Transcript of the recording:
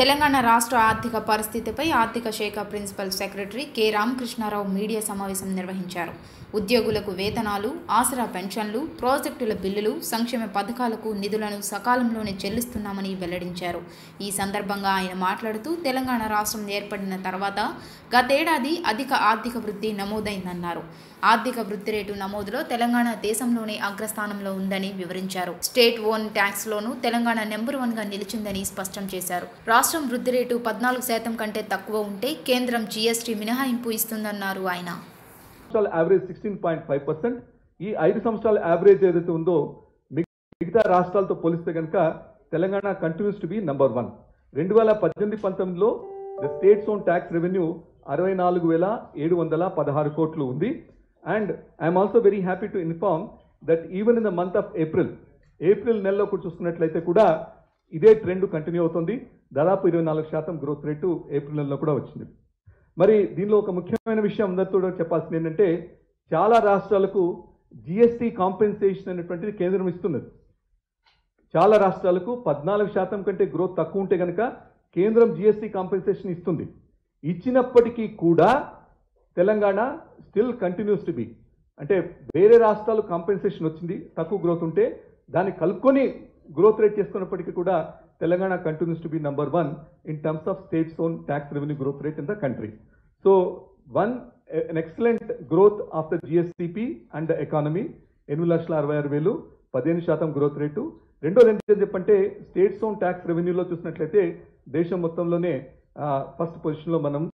తెలంగాణ రాష్ట్ర ఆర్థిక పరిస్థితిపై ఆర్థిక శాఖ principal secretary K Ramakrishna Rao media సమావేశం నిర్వహించారు ఉద్యోగులకు వేతనాలు ఆసరా పెన్షన్లు ప్రాజెక్టుల బిల్లులు సంక్షేమ పథకాలకు నిధులను సకాలంలోనే చెల్లిస్తున్నామని వెల్లడించారు ఈ సందర్భంగా ఆయన మాట్లాడుతూ తెలంగాణ రాష్ట్రం ఏర్పడిన తర్వాత గతేడాది అధిక ఆర్థిక వృద్ధి నమోదైందన్నారు ఆర్థిక వృద్ధి రేటు నమోదులో తెలంగాణ దేశంలోనే అగ్రస్థానంలో ఉందని వివరించారు స్టేట్ ఓన్ ట్యాక్స్ లోను తెలంగాణ నెంబర్ వన్ గా నిలిచిందని స్పష్టం చేశారు రాష్ట్రం వృద్ధి రేటు పద్నాలుగు శాతం కంటే తక్కువ ఉంటే కేంద్రం జీఎస్టీ మినహాయింపు ఇస్తుందన్నారు ఆయన సంవత్సరాల average sixteen point five percent ఈ ఐదు సంవత్సరాల యావరేజ్ ఏదైతే ఉందో మిగ- మిగతా రాష్ట్రాలతో పోలిస్తే కనుక Telangana continues to be number one రెండు వేల పద్దెనిమిది పంతొమ్మిదిలో the states own tax revenue అరవై నాలుగు వేల ఏడు వందల పదహారు కోట్లు ఉంది and I'm also very happy to inform that even in the month of April April నెలలో కూడా చూసుకున్నట్లయితే కూడా ఇదే ట్రెండ్ కంటిన్యూ అవుతుంది దాదాపు ఇరవై నాలుగు శాతం గ్రోత్ రేటు ఏప్రిల్ నెలలో కూడా వచ్చింది మరి దీనిలో ఒక ముఖ్యమైన విషయం అందరితో కూడా చెప్పాల్సింది ఏంటంటే చాలా రాష్ట్రాలకు జిఎస్టీ కాంపెన్సేషన్ అనేటువంటిది కేంద్రం ఇస్తున్నది చాలా రాష్ట్రాలకు పద్నాలుగు శాతం కంటే గ్రోత్ తక్కువ ఉంటే కనుక కేంద్రం జిఎస్టీ కాంపెన్సేషన్ ఇస్తుంది ఇచ్చినప్పటికీ కూడా Telangana still continues to be అంటే వేరే రాష్ట్రాలు కాంపెన్సేషన్ వచ్చింది తక్కువ గ్రోత్ ఉంటే దాన్ని కలుపుకొని గ్రోత్ రేట్ చేసుకున్నప్పటికీ కూడా Telangana continues to be number one in terms of states own tax revenue growth rate in the country so one an excellent growth of the GSTP and the economy ఎనిమిది లక్షల అరవై ఆరు వేలు పదిహేను శాతం గ్రోత్ రేటు రెండోది ఏంటంటే చెప్పంటే స్టేట్స్ ఓన్ ట్యాక్స్ రెవెన్యూలో చూసినట్లయితే దేశం మొత్తంలోనే ఫస్ట్ పొజిషన్లో మనం